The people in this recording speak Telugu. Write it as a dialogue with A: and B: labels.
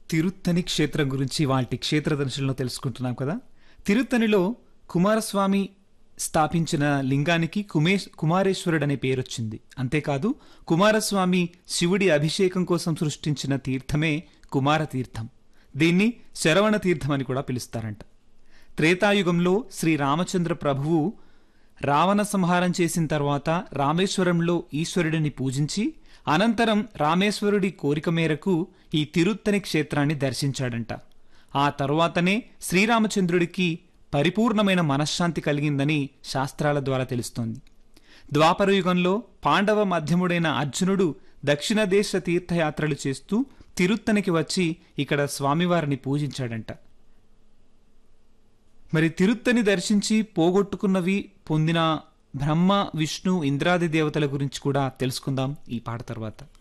A: తిరుత్తని క్షేత్రం గురించి వాటి క్షేత్ర దర్శనంలో తెలుసుకుంటున్నాం కదా తిరుత్తనిలో కుమారస్వామి స్థాపించిన లింగానికి కుమేష్ కుమారేశ్వరుడు అనే పేరొచ్చింది అంతేకాదు కుమారస్వామి శివుడి అభిషేకం కోసం సృష్టించిన తీర్థమే కుమార తీర్థం దీన్ని శరవణ తీర్థం అని కూడా పిలుస్తారంట త్రేతాయుగంలో శ్రీ రామచంద్ర ప్రభువు రావణ సంహారం చేసిన తర్వాత రామేశ్వరంలో ఈశ్వరుడిని పూజించి అనంతరం రామేశ్వరుడి కోరిక మేరకు ఈ తిరుత్తని క్షేత్రాన్ని దర్శించాడంట ఆ తరువాతనే శ్రీరామచంద్రుడికి పరిపూర్ణమైన మనశ్శాంతి కలిగిందని శాస్త్రాల ద్వారా తెలుస్తోంది ద్వాపర యుగంలో పాండవ మధ్యముడైన అర్జునుడు దక్షిణ దేశ తీర్థయాత్రలు చేస్తూ తిరుత్తనికి వచ్చి ఇక్కడ స్వామివారిని పూజించాడంట మరి తిరుత్తని దర్శించి పోగొట్టుకున్నవి పొందిన బ్రహ్మ విష్ణు ఇంద్రాది దేవతల గురించి కూడా తెలుసుకుందాం ఈ పాట తర్వాత